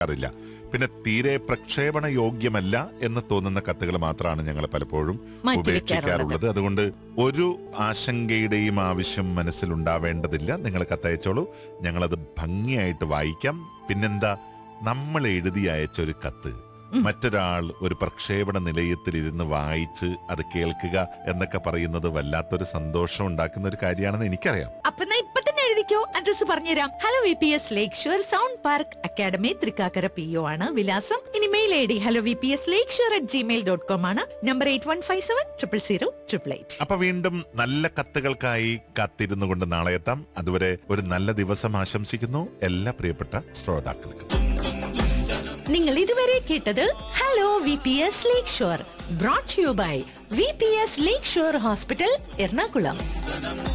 അറിയില്ല പിന്നെ തീരെ പ്രക്ഷേപണ യോഗ്യമല്ല എന്ന് തോന്നുന്ന കത്തുകൾ മാത്രമാണ് ഞങ്ങൾ പലപ്പോഴും മാറ്റി ഉപേക്ഷിക്കാറുള്ളത് അതുകൊണ്ട് ഒരു ആശങ്കയുടെയും ആവശ്യം മനസ്സിലുണ്ടാവേണ്ടതില്ല നിങ്ങൾ കത്തയച്ചോളൂ ഞങ്ങളത് ഭംഗിയായിട്ട് വായിക്കാം പിന്നെന്താ നമ്മൾ എഴുതി അയച്ച ഒരു കത്ത് മറ്റൊരാൾ ഒരു പ്രക്ഷേപണ നിലയത്തിൽ ഇരുന്ന് വായിച്ച് അത് കേൾക്കുക എന്നൊക്കെ പറയുന്നത് വല്ലാത്തൊരു സന്തോഷം ഉണ്ടാക്കുന്ന ഒരു കാര്യമാണെന്ന് എനിക്കറിയാം അപ്പൊ എന്നാ ഇപ്പൊ തന്നെ എഴുതിക്കോ അഡ്രസ് പറഞ്ഞുതരാം hello V P S Lakeshore sound park academy Thrikkakara P O ആണ് വിലാസം ഇനി mail I D hello V P S Lakeshore at Gmail dot com ആണ് number eight one five seven triple zero triple eight അപ്പൊ വീണ്ടും നല്ല കത്തുകൾക്കായി കാത്തിരുന്നു കൊണ്ട് നാളെ എത്താം അതുവരെ ഒരു നല്ല ദിവസം ആശംസിക്കുന്നു എല്ലാ പ്രിയപ്പെട്ട ശ്രോതാക്കൾക്കും നിങ്ങൾ ഇതുവരെ കേട്ടത് hello V P S Lakeshore brought you by V P S Lakeshore hospital Ernakulam